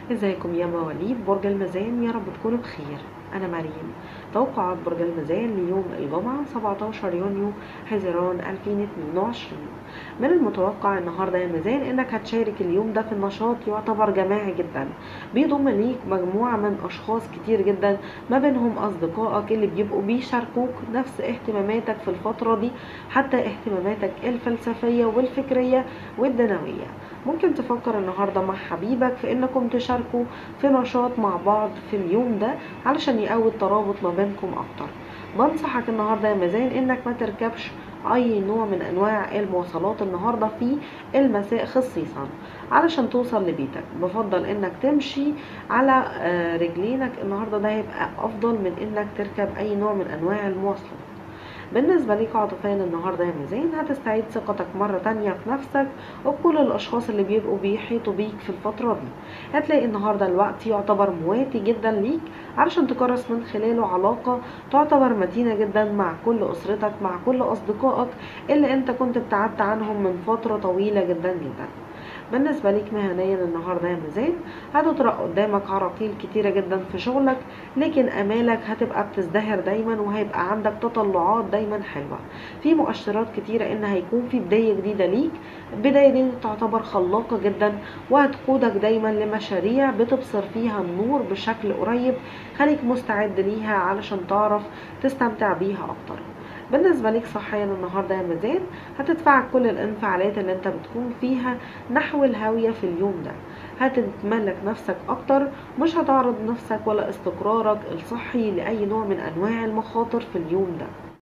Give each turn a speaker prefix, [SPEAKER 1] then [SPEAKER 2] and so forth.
[SPEAKER 1] ازيكم يا مواليد برج الميزان يا رب تكونوا بخير انا مريم توقعات برج الميزان ليوم الجمعة 17 يونيو حزيران 2022 من المتوقع النهارده يا ميزان انك هتشارك اليوم ده في النشاط يعتبر جماعي جدا بيضم ليك مجموعة من اشخاص كتير جدا ما بينهم اصدقائك اللي بيبقوا بيشاركوك نفس اهتماماتك في الفترة دي حتى اهتماماتك الفلسفية والفكرية والدنوية ممكن تفكر النهارده مع حبيبك في انكم تشاركوا في نشاط مع بعض في اليوم ده علشان يقوي الترابط ما بينكم اكتر بنصحك النهارده يا ميزان انك ما تركبش اي نوع من انواع المواصلات النهارده في المساء خصيصا علشان توصل لبيتك بفضل انك تمشي على رجلينك النهارده ده هيبقى افضل من انك تركب اي نوع من انواع المواصلات بالنسبة ليك عاطفيا النهاردة يا ميزان هتستعيد ثقتك مرة تانية في نفسك وبكل الأشخاص اللي بيبقوا بيحيطوا بيك في الفترة دي هتلاقي النهاردة الوقت يعتبر مواتي جدا ليك علشان تكرس من خلاله علاقة تعتبر متينة جدا مع كل أسرتك مع كل أصدقائك اللي انت كنت ابتعدت عنهم من فترة طويلة جدا جدا بالنسبة ليك مهنيا النهاردة يا ميزان هتطرق قدامك عراقيل كتيرة جدا في شغلك لكن امالك هتبقى بتزدهر دايما وهيبقى عندك تطلعات دايما حلوة في مؤشرات كتيرة ان هيكون في بداية جديدة ليك البداية دي تعتبر خلاقة جدا وهتقودك دايما لمشاريع بتبصر فيها النور بشكل قريب خليك مستعد ليها علشان تعرف تستمتع بيها اكتر بالنسبة ليك صحيا النهاردة يا ميزان هتدفعك كل الانفعالات اللي انت بتكون فيها نحو الهاوية في اليوم ده هتتملك نفسك اكتر مش هتعرض نفسك ولا استقرارك الصحي لأي نوع من انواع المخاطر في اليوم ده